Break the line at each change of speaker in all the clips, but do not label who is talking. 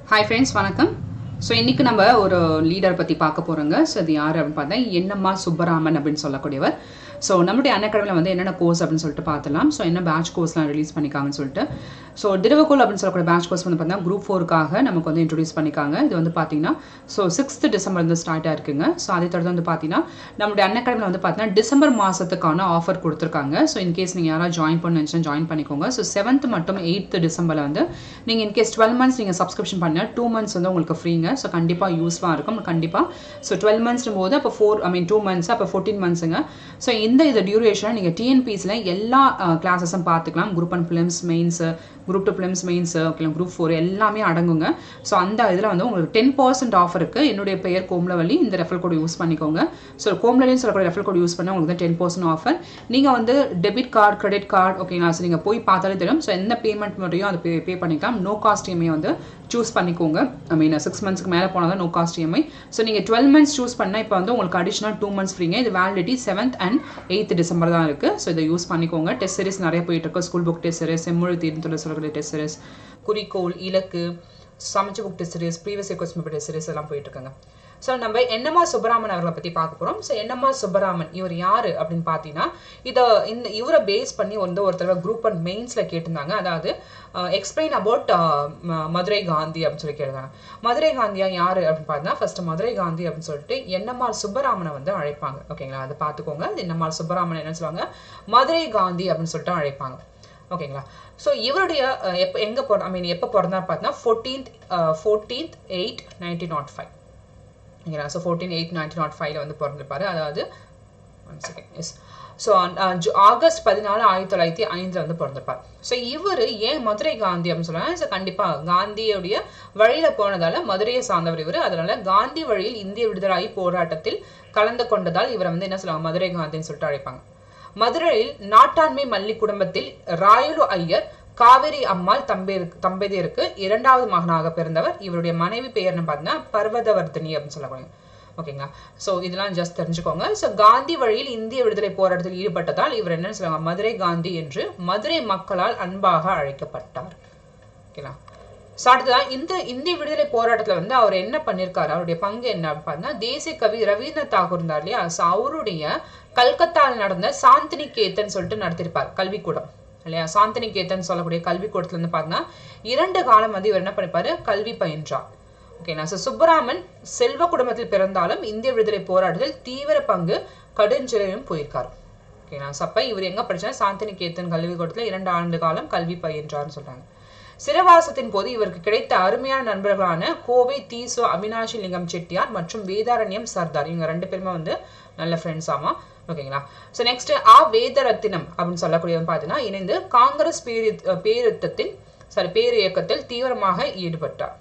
Hi friends வணக்கம் so இன்றைக்கி நம்ம ஒரு லீடர் பற்றி பார்க்க போகிறோங்க ஸோ அது யார் அப்படின்னு பார்த்தா என்னம்மா சுப்பராமன் அப்படின்னு சொல்லக்கூடியவர் ஸோ நம்முடைய அன்னக்கடவில் வந்து என்னென்ன கோர்ஸ் அப்படின்னு சொல்லிட்டு பார்த்துலாம் ஸோ என்ன பேட்ச் கோர்ஸ்லாம் ரிலீஸ் பண்ணிக்காங்கன்னு சொல்லிட்டு ஸோ திரவகோல் அப்படின்னு சொல்லக்கூடிய பேட்ச் கோர்ஸ் வந்து பார்த்தீங்கன்னா குரூப் ஃபோருக்காக நமக்கு வந்து இன்ட்ரடியூஸ் பண்ணிக்காங்க இது வந்து பார்த்தீங்கன்னா ஸோ சிக்ஸ்த் டிசம்பர் வந்து ஸ்டார்ட் ஆயிருக்குங்க ஸோ அதை தொடர்ந்து வந்து பார்த்தீங்கன்னா நம்முடைய அன்னக்கடவில் வந்து பார்த்தீங்கன்னா டிசம்பர் மாதத்துக்கான ஆஃபர் கொடுத்துருக்காங்க ஸோ இன்கேஸ் நீங்கள் யாராவது ஜாயின் பண்ண நினச்சா ஜாயின் பண்ணிக்கோங்க ஸோ செவன்த் மற்றும் எயித் டிசம்பரில் வந்து நீங்கள் இன்கேஸ் டுவெல் மந்த்ஸ் நீங்கள் சப்ஸ்கிரிப்ஷன் பண்ணால் டூ மந்த்ஸ் வந்து உங்களுக்கு ஃப்ரீங்க ஸோ கண்டிப்பாக யூஸ்ஃபாக இருக்கும் கண்டிப்பாக ஸோ டுவெல் மந்த்ஸ் போது அப்போ four I mean two months அப்போ ஃபோர்டீன் மந்த்ஸுங்க ஸோ இந்த இது டியூரேஷன் நீங்கள் டிஎன்பிஸில் எல்லா கிளாஸஸும் பார்த்துக்கலாம் group and prelims mains group two prelims mains okay group four எல்லாமே அடங்குங்க ஸோ அந்த இதில் வந்து உங்களுக்கு டென் பர்சன்ட் ஆஃபருக்கு என்னுடைய பெயர் கோம்லவள்ளி இந்த ரெஃபர் கோட் யூஸ் பண்ணிக்கோங்க ஸோ கோம்லவள்ளின்னு சொல்லக்கூடிய ரெஃபர் கோட் யூஸ் பண்ணால் உங்களுக்கு டென் பர்சன்ட் ஆஃபர் நீங்கள் வந்து டெபிட் கார்டு கிரெடிட் கார்டு ஓகேங்களா ஸோ நீங்கள் போய் பார்த்தாலே தெரியும் ஸோ எந்த பேமெண்ட் முறையும் அதை பே பே பண்ணிக்கலாம் நோ காஸ்ட் இஎம்ஐ வந்து சூஸ் பண்ணிக்கோங்க ஐ மீன் சிக்ஸ் மந்த்ஸ்க்கு மேலே போனால் தான் நோ காஸ்ட் இஎம்ஐ ஸோ நீங்கள் டுவெல் மந்த்ஸ் சூஸ் பண்ணால் இப்போ வந்து உங்களுக்கு அடிஷனல் டூ மந்த்ஸ் ஃப்ரீங்க இது validity seventh and eighth December தான் இருக்குது ஸோ இதை யூஸ் பண்ணிக்கோங்க டெஸ்ட் சீரிஸ் நிறைய போயிட்டு இருக்கு ஸ்கூல் புக் டெஸ்ட் சீரிஸ் செம்மொழி தீர்ந்து சொல்லக்கூடிய டெஸ்ட் சீரிஸ் குறிக்கோள் இலக்கு சமைச்ச book test series previous question paper test series எல்லாம் போயிட்டு இருக்காங்க ஸோ நம்ம என்னம்மா சுப்பராமன் அவர்களை பற்றி பார்க்க போகிறோம் ஸோ என்னம்மா சுப்பராமன் இவர் யார் அப்படின்னு பார்த்தீங்கன்னா இதை இந்த இவரை பேஸ் பண்ணி வந்து ஒரு தடவை குரூப் அண்ட் மெயின்ஸில் கேட்டிருந்தாங்க அதாவது எக்ஸ்பிளைன் அபவுட் மதுரை காந்தி அப்படின்னு சொல்லி கேட்டாங்க மதுரை காந்தியா யார் அப்படின்னு பார்த்தீங்கன்னா ஃபர்ஸ்ட் மதுரை காந்தி அப்படின்னு சொல்லிட்டு என்னம்மாள் சுப்பராமனை வந்து அழைப்பாங்க ஓகேங்களா அதை பார்த்துக்கோங்க என்னம்மாள் சுப்பராமன் என்ன சொல்லுவாங்க மதுரை காந்தி அப்படின்னு சொல்லிட்டு அழைப்பாங்க ஓகேங்களா ஸோ இவருடைய எப்போ எங்கே பிற ஐ மீன் எப்போ பிறந்தா பார்த்தீங்கன்னா fourteenth fourteenth eight nineteen naught five ஓகேங்களா so fourteen eight nineteen naught ஃபைவ்ல வந்து பிறந்திருப்பாரு அதாவது one second yes so August பதினாலு ஆயிரத்தி தொள்ளாயிரத்தி ஐந்தில் வந்து பிறந்திருப்பார் ஸோ இவர் ஏன் மதுரை காந்தி அப்படின்னு சொல்லுவாங்க ஸோ கண்டிப்பாக காந்தியுடைய வழியில் போனதால மதுரையை சார்ந்தவர் இவர் அதனால காந்தி வழியில் இந்திய விடுதலை போராட்டத்தில் கலந்து கொண்டதால் இவரை வந்து என்ன சொல்லுவாங்க மதுரை காந்தின்னு சொல்லிட்டு அழைப்பாங்க மதுரையில் நாட்டாண்மை மல்லி குடும்பத்தில் ராயுலு ஐயர் காவேரி அம்மாள் தம்பேருக்கு தம்பதியருக்கு இரண்டாவது மகனாக பிறந்தவர் இவருடைய மனைவி பெயர்னு பார்த்தீங்கன்னா பர்வதவர்தினி அப்படின்னு சொல்லக்கூடிய ஓகேங்களா ஸோ இதெல்லாம் ஜஸ்ட் தெரிஞ்சுக்கோங்க ஸோ காந்தி வழியில் இந்திய விடுதலை போராட்டத்தில் ஈடுபட்டதால் இவர் என்ன சொல்லுவாங்க மதுரை காந்தி என்று மதுரை மக்களால் அன்பாக அழைக்கப்பட்டார் ஓகேங்களா ஸோ அடுத்ததான் இந்த இந்திய விடுதலை போராட்டத்தில் வந்து அவர் என்ன பண்ணியிருக்காரு அவருடைய பங்கு என்ன பார்த்தீங்கன்னா தேசிய கவி ரவீந்திர தாகூர் இருந்தார் இல்லையா ஸோ அவருடைய கல்கத்தாவில் நடந்த சாந்தினி கேத்தன் சொல்லிட்டு நடத்திருப்பார் கல்விக்கூடம் இல்லையா சாந்தினி கேத்தன் சொல்லக்கூடிய கல்விக்கூடத்துல இருந்து பார்த்தீங்கன்னா இரண்டு காலம் வந்து இவர் என்ன பண்ணிப்பாரு கல்வி பயின்றார் ஓகேங்களா ஸோ சுப்பராமன் செல்வ குடும்பத்தில் பிறந்தாலும் இந்திய விடுதலை போராட்டத்தில் தீவிர பங்கு கடுஞ்சிலையும் போயிருக்காரு ஓகேங்களா ஸோ அப்போ இவர் எங்கே படிச்சா சாந்தினி கேத்தன் கல்விக்கூடத்தில் இரண்டு ஆண்டு காலம் கல்வி பயின்றார்னு சொல்றாங்க சிறவாசத்தின் போது இவருக்கு கிடைத்த அருமையான நண்பர்களான கோவை தீசோ அவினாஷி லிங்கம் செட்டியார் மற்றும் வேதாரண்யம் சர்தார் இவங்க ரெண்டு பேருமே வந்து நல்ல ஃப்ரெண்ட்ஸ் ஆமா ஓகேங்களா ஸோ நெக்ஸ்ட் ஆ வேதரத்தினம் அப்படின்னு சொல்லக்கூடியவன் பார்த்தீங்கன்னா இணைந்து காங்கிரஸ் பேரு பேருத்தத்தின் சாரி பேர் இயக்கத்தில் தீவிரமாக ஈடுபட்டார்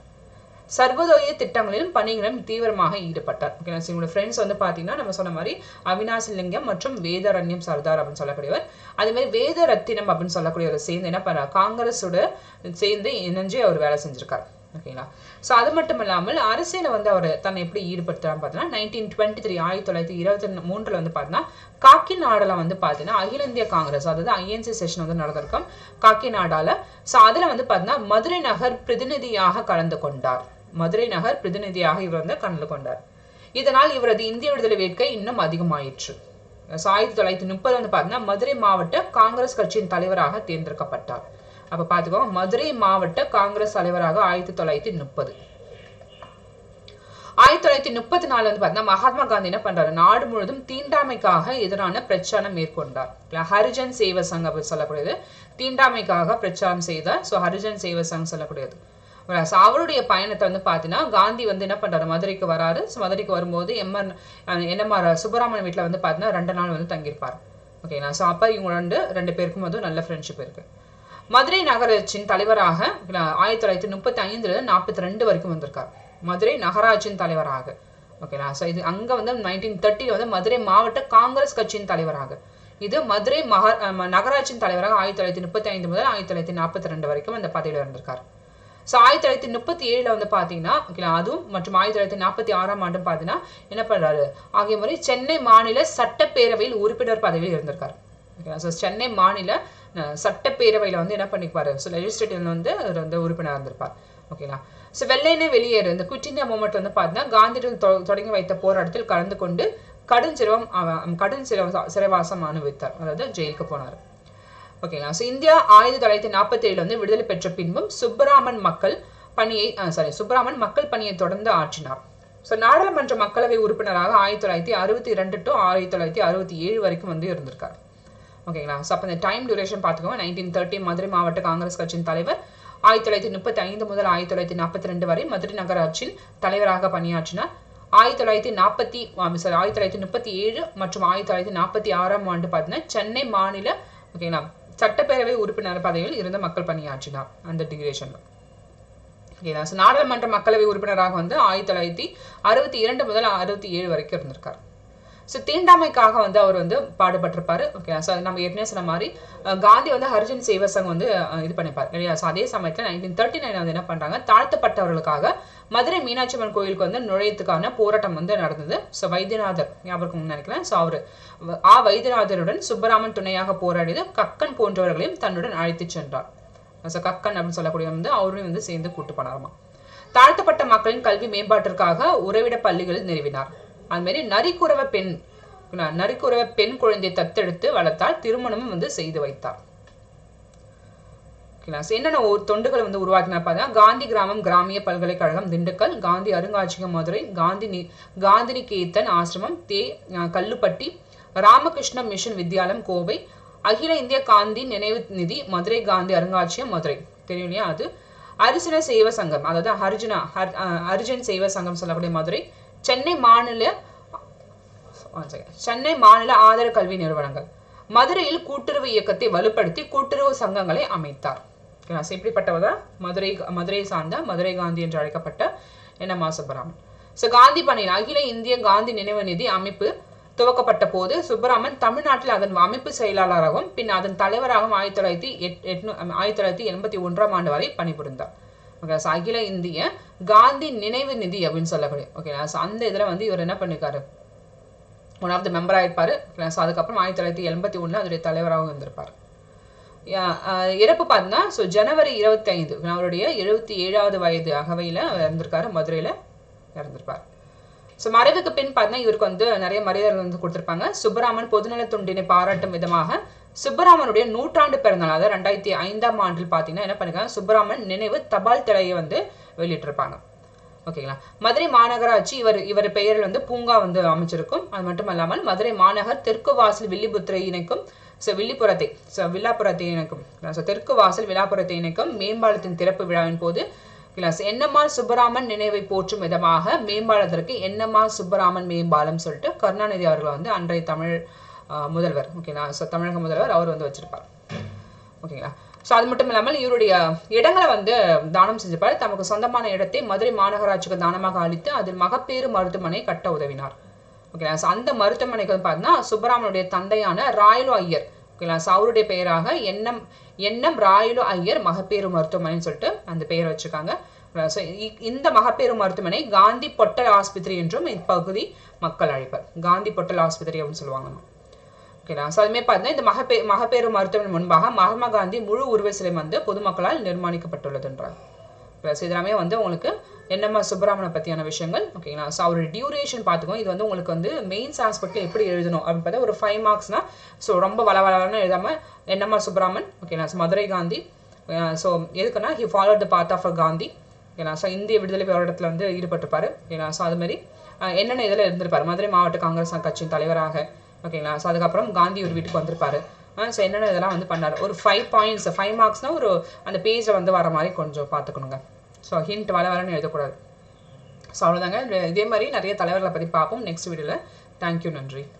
சர்வதோய திட்டங்களிலும் பணிகளிலும் தீவிரமாக ஈடுபட்டார் ஓகேங்களா இவங்களோட ஃப்ரெண்ட்ஸ் வந்து பார்த்தீங்கன்னா நம்ம சொன்ன மாதிரி அவினாசி லிங்கம் மற்றும் வேதரண்யம் சர்தார் அப்படின்னு சொல்லக்கூடியவர் அதே மாதிரி வேத ரத்தினம் அப்படின்னு சொல்லக்கூடியவர் சேர்ந்து என்ன பண்ணார் காங்கிரஸோட சேர்ந்து இணைஞ்சு அவர் வேலை செஞ்சிருக்கார் ஓகேங்களா ஸோ அது மட்டும் இல்லாமல் அரசியல வந்து அவர் தன்னை எப்படி ஈடுபடுத்துறான்னு பார்த்தீங்கன்னா நைன்டீன் டுவெண்ட்டி த்ரீ ஆயிரத்தி தொள்ளாயிரத்தி இருபத்தி மூன்றில் வந்து பார்த்தீங்கன்னா காக்கிநாடில் வந்து பார்த்தீங்கன்னா அகில இந்திய காங்கிரஸ் அதாவது ஐஎன்சி செஷன் வந்து நடந்திருக்கும் காக்கிநாடால ஸோ அதில் வந்து பார்த்தீங்கன்னா மதுரை நகர் பிரதிநிதியாக கலந்து கொண்டார் மதுரை நகர் பிரதிநிதியாக இவர் வந்து கலந்து கொண்டார் இதனால் இவரது இந்திய விடுதலை வேட்கை இன்னும் அதிகமாயிற்று ஆயிரத்தி தொள்ளாயிரத்தி முப்பது வந்து பார்த்தீங்கன்னா மதுரை மாவட்ட காங்கிரஸ் கட்சியின் தலைவராக தேர்ந்தெடுக்கப்பட்டார் அப்ப பாத்துக்கோங்க மதுரை மாவட்ட காங்கிரஸ் தலைவராக ஆயிரத்தி தொள்ளாயிரத்தி முப்பது ஆயிரத்தி தொள்ளாயிரத்தி முப்பத்தி நாலு வந்து பார்த்தீங்கன்னா மகாத்மா காந்தி என்ன பண்றாரு நாடு முழுவதும் தீண்டாமைக்காக எதிரான பிரச்சாரம் மேற்கொண்டார் ஹரிஜன் சேவ சங் அப்படி சொல்லக்கூடியது தீண்டாமைக்காக பிரச்சாரம் செய்தார் ஸோ ஹரிஜன் சேவ சங் சொல்லக்கூடியது அவருடைய பயணத்தை வந்து பார்த்தீங்கன்னா காந்தி வந்து என்ன பண்றாரு மதுரைக்கு வராரு ஸோ மதுரைக்கு வரும்போது எம்என் என்னமார் சுப்பராமன் வீட்டில் வந்து பார்த்தீங்கன்னா ரெண்டு நாள் வந்து தங்கியிருப்பார் ஓகேங்களா ஸோ அப்போ இவங்க ரெண்டு ரெண்டு பேருக்கும் வந்து நல்ல ஃப்ரெண்ட்ஷிப் இருக்கு மதுரை நகராட்சியின் தலைவராக ஆயிரத்தி தொள்ளாயிரத்தி முப்பத்தி ஐந்துல நாற்பத்தி ரெண்டு வரைக்கும் வந்திருக்கார் மதுரை நகராட்சியின் தலைவராக ஓகேங்களா ஸோ இது அங்க வந்து நைன்டீன் தேர்ட்டில வந்து மதுரை மாவட்ட காங்கிரஸ் கட்சியின் தலைவராக இது மதுரை மக நகராட்சியின் தலைவராக ஆயிரத்தி தொள்ளாயிரத்தி முப்பத்தி ஐந்து முதல் ஆயிரத்தி தொள்ளாயிரத்தி நாற்பத்தி ரெண்டு வரைக்கும் அந்த பதவியில் இருந்திருக்கார் ஸோ ஆயிரத்தி தொள்ளாயிரத்தி முப்பத்தி ஏழுல வந்து பார்த்தீங்கன்னா ஓகேங்களா அதுவும் மற்றும் ஆயிரத்தி தொள்ளாயிரத்தி நாற்பத்தி ஆறாம் ஆண்டும் பார்த்தீங்கன்னா என்ன பண்றாரு ஆகிய முறை சென்னை மாநில சட்டப்பேரவையில் உறுப்பினர் பதவியில் இருந்திருக்காரு ஓகேங்களா ஸோ சென்னை மாநில அஹ், சட்டப்பேரவையில வந்து என்ன பண்ணிப்பாரு ஸோ லெஜிஸ்லேட்டிவ்ல வந்து அவர் வந்து உறுப்பினர் இருந்திருப்பார் ஓகேங்களா ஸோ வெள்ளையனே வெளியேறு இந்த குவிட் இந்தியா மூமெண்ட் வந்து பார்த்தீங்கன்னா காந்தியடிகள் தொ- தொடங்கி வைத்த போராட்டத்தில் கலந்து கொண்டு கடும் சிரமம் அவ- கடும் சிரவ சிறைவாசம் அனுபவித்தார் அதாவது ஜெயிலுக்கு போனார் ஓகேங்களா ஸோ இந்தியா ஆயிரத்தி தொள்ளாயிரத்தி நாற்பத்தி ஏழுல வந்து விடுதலை பெற்ற பின்பும் சுப்பராமன் மக்கள் பணியை சாரி சுப்பராமன் மக்கள் பணியை தொடர்ந்து ஆற்றினார் ஸோ நாடாளுமன்ற மக்களவை உறுப்பினராக ஆயிரத்தி தொள்ளாயிரத்தி அறுபத்தி ரெண்டு டு ஆயிரத்தி தொள்ளாயிரத்தி அறுபத்தி ஏழு வரைக்கும் வந்து இருந்திருக்கார் ஓகேங்களா ஸோ அப்போ இந்த டைம் டியூரேஷன் பார்த்துக்கோங்க நைன்டீன் தேர்ட்டி மதுரை மாவட்ட காங்கிரஸ் கட்சியின் தலைவர் ஆயிரத்தி தொள்ளாயிரத்தி முப்பத்தி ஐந்து முதல் ஆயிரத்தி தொள்ளாயிரத்தி நாற்பத்தி ரெண்டு வரை மதுரை நகராட்சியின் தலைவராக பணியாற்றினார் ஆயிரத்தி தொள்ளாயிரத்தி நாற்பத்தி சாரி ஆயிரத்தி தொள்ளாயிரத்தி முப்பத்தி ஏழு மற்றும் ஆயிரத்தி தொள்ளாயிரத்தி நாற்பத்தி ஆறாம் ஆண்டு பார்த்தீங்கன்னா சென்னை மாநில ஓகேங்களா சட்டப்பேரவை உறுப்பினர் பதவியில் இருந்த மக்கள் பணியாற்றினார் அந்த டியூரேஷன்ல ஓகேங்களா ஸோ நாடாளுமன்ற மக்களவை உறுப்பினராக வந்து ஆயிரத்தி தொள்ளாயிரத்தி அறுபத்தி இரண்டு முதல் அறுபத்தி ஏழு வரைக்கும் இருந்திருக்கார் ஸோ தீண்டாமைக்காக வந்து அவர் வந்து பாடுபட்டிருப்பாரு ஓகே ஸோ நம்ம ஏற்கனவே சொன்ன மாதிரி அஹ், காந்தி வந்து ஹரிஜன் சேவா சங்கம் வந்து அஹ், இது பண்ணிப்பார் இல்லையா ஸோ அதே சமயத்தில் நைன்டீன் தேர்ட்டி நைன் வந்து என்ன பண்றாங்க தாழ்த்தப்பட்டவர்களுக்காக மதுரை மீனாட்சி அம்மன் கோயிலுக்கு வந்து நுழையத்துக்கான போராட்டம் வந்து நடந்தது ஸோ வைத்தியநாதர் ஞாபகம் நினைக்கிறேன் ஸோ அவர் ஆ வைத்தியநாதருடன் சுப்பராமன் துணையாக போராடியது கக்கன் போன்றவர்களையும் தன்னுடன் அழைத்துச் சென்றார் ஸோ கக்கன் அப்படின்னு சொல்லக்கூடிய வந்து அவரையும் வந்து சேர்ந்து கூட்டு போனாராமா தாழ்த்தப்பட்ட மக்களின் கல்வி மேம்பாட்டிற்காக உறைவிட பள்ளிகள் நிறுவினார் அது மாதிரி நரிக்குறவ பெண் ந- நரிக்குறவ பெண் குழந்தையை தத்தெடுத்து வளர்த்தால் திருமணமும் வந்து செய்து வைத்தார் ஓகேங்களா ஸோ என்னென்ன ஒரு தொண்டுகளை வந்து உருவாக்கினா பார்த்தா காந்தி கிராமம் கிராமிய பல்கலைக்கழகம் திண்டுக்கல் காந்தி அருங்காட்சியகம் மதுரை காந்தி நி காந்தினி கேத்தன் ஆசிரமம் தே அஹ், கல்லுப்பட்டி ராமகிருஷ்ண மிஷன் வித்யாலயம் கோவை அகில இந்திய காந்தி நினைவு நிதி மதுரை காந்தி அருங்காட்சியகம் மதுரை தெரியும் இல்லையா அது அரிசன சேவ சங்கம் அதாவது ஹரிஜனா ஹர்- அஹ், ஹரிஜன் சேவ சங்கம் சொல்லக்கூடிய மதுரை சென்னை மாநில one second. சென்னை மாநில ஆதர கல்வி நிறுவனங்கள் மதுரையில் கூட்டுறவு இயக்கத்தை வலுப்படுத்தி கூட்டுறவு சங்கங்களை அமைத்தார் ஓகேங்களா? So, இப்படிப்பட்டவர் தான் மதுரை மதுரை சார்ந்த மதுரை காந்தி என்று அழைக்கப்பட்ட என் மா சுப்பராமன் ஸோ காந்தி பணியில் அகில இந்திய காந்தி நினைவு நிதி அமைப்பு துவக்கப்பட்ட போது சுப்பராமன் தமிழ்நாட்டில் அதன் அமைப்பு செயலாளராகவும் பின் அதன் தலைவராகவும் ஆயிரத்தி தொள்ளாயிரத்தி எட் எட்நூ ஆயிரத்தி தொள்ளாயிரத்தி எண்பத்தி ஒன்றாம் ஆண்டு வரை பணிபுரிந்தார் ஓகே ஸோ அகில இந்திய காந்தி நினைவு நிதி அப்படின்னு சொல்லக்கூடிய ஓகேங்களா ஸோ அந்த இதில் வந்து இவர் என்ன பண்ணிருக்காரு ஒன் ஆஃப் த மெம்பர் ஆயிருப்பாரு ஸோ அதுக்கப்புறம் ஆயிரத்தி தொள்ளாயிரத்தி எண்பத்தி ஒண்ணுல அதோடைய தலைவராகவும் இருந்திருப்பார் யா- ஆஹ் இறப்பு பார்த்தீங்கன்னா ஸோ ஜனவரி இருபத்தி ஐந்து அவருடைய எழுபத்தி ஏழாவது வயது அகவையில் இருந்திருக்காரு மதுரையில் இறந்திருப்பார் ஸோ மறைவுக்கு பின் பார்த்தீங்கன்னா இவருக்கு வந்து நிறைய மரியாதை வந்து கொடுத்துருப்பாங்க சுப்பராமன் பொதுநலத் தொண்டினை பாராட்டும் விதமாக சுப்பராமனுடைய நூற்றாண்டு பிறந்தநாள் அதாவது ரெண்டாயிரத்தி ஐந்தாம் ஆண்டில் பார்த்தீங்கன்னா என்ன பண்ணிருக்காங்க சுப்பராமன் நினைவு தபால் தலையை வந்து வெளியிட்டிருப்பாங்க ஓகேங்களா மதுரை மாநகராட்சி இவர் இவர் பெயரில் வந்து பூங்கா வந்து அமைச்சிருக்கும் அது மட்டும் இல்லாமல் மதுரை மாநகர் தெற்கு வாசல் வில்லிபுத்திரை இணைக்கும் ஸோ வில்லிபுரத்தை ஸோ வில்லாப்புரத்தை இணைக்கும் ஸோ தெற்கு வாசல் விழாப்புரத்தை இணைக்கும் மேம்பாலத்தின் திறப்பு விழாவின் போது கிளாஸ் என்னம்மாள் சுப்பராமன் நினைவை போற்றும் விதமாக மேம்பாலத்திற்கு என்னம்மாள் சுப்பராமன் மேம்பாலம் சொல்லிட்டு கருணாநிதி அவர்கள் வந்து அன்றைய தமிழ் ஆஹ், முதல்வர் ஓகேங்களா ஸோ தமிழக முதல்வர் அவர் வந்து வச்சிருப்பார் ஓகேங்களா ஸோ அது மட்டும் இல்லாமல் இவருடைய இடங்களை வந்து தானம் செஞ்சிருப்பார் தமக்கு சொந்தமான இடத்தை மதுரை மாநகராட்சிக்கு தானமாக அளித்து அதில் மகப்பேறு மருத்துவமனை கட்ட உதவினார் ஓகேங்களா ஸோ அந்த மருத்துவமனைக்கு வந்து பார்த்தீங்கன்னா சுப்பராமனுடைய தந்தையான ராயலு ஐயர் ஓகேங்களா ஸோ அவருடைய பெயராக எண்ணம் எண்ணம் ராயலு ஐயர் மகப்பேறு மருத்துவமனைன்னு சொல்லிட்டு அந்த பெயரை வச்சிருக்காங்க ஸோ இந்த மகப்பேறு மருத்துவமனை காந்தி பொட்டல் ஆஸ்பத்திரி என்றும் இப்பகுதி மக்கள் அழைப்பர் காந்தி பொட்டல் ஆஸ்பத்திரி அப்படின்னு சொல்லுவாங்க ஓகேங்களா ஸோ அதுமாதிரி பார்த்தீங்கன்னா இந்த மகப்பே மகப்பேறு மருத்துவமனை முன்பாக மகாத்மா காந்தி முழு உருவ சிலை வந்து பொதுமக்களால் நிர்மாணிக்கப்பட்டுள்ளதுன்றாங்க ப்ளஸ் இதெல்லாமே வந்து உங்களுக்கு என்னம்மா சுப்பராமனை பற்றியான விஷயங்கள் ஓகேங்களா ஸோ அவரோட டியூரேஷன் பார்த்துக்கோ இது வந்து உங்களுக்கு வந்து மெயின்ஸ் ஆஸ்பெக்டில் எப்படி எழுதணும் அப்படின்னு பார்த்தா ஒரு ஃபைவ் மார்க்ஸ்னா ஸோ ரொம்ப வள வளன்னு எழுதாமல் என்னம்மா சுப்பராமன் ஓகேங்களா ஸோ மதுரை காந்தி ஸோ எதுக்குன்னா he follow the path of a Gandhi ஓகேங்களா ஸோ இந்திய விடுதலை போராட்டத்தில் வந்து ஈடுபட்டிருப்பாரு ஓகேங்களா ஸோ அது மாதிரி அஹ், என்னென்ன இதில் இருந்திருப்பாரு மதுரை மாவட்ட காங்கிரஸ் கட்சியின் தலைவராக ஓகேங்களா ஸோ அதுக்கப்புறம் காந்தி ஒரு வீட்டுக்கு வந்திருப்பாரு ஸோ என்னென்ன இதெல்லாம் வந்து பண்ணாரு ஒரு ஃபைவ் பாயிண்ட்ஸ் ஃபைவ் மார்க்ஸ்னால் ஒரு அந்த பேஜில் வந்து வர மாதிரி கொஞ்சம் பார்த்துக்கணுங்க ஸோ ஹிண்ட் வர வரன்னு எழுதக்கூடாது ஸோ அவ்வளோதாங்க இதே மாதிரி நிறைய தலைவர்களை பற்றி பார்ப்போம் நெக்ஸ்ட் வீடியோவில் தேங்க்யூ நன்றி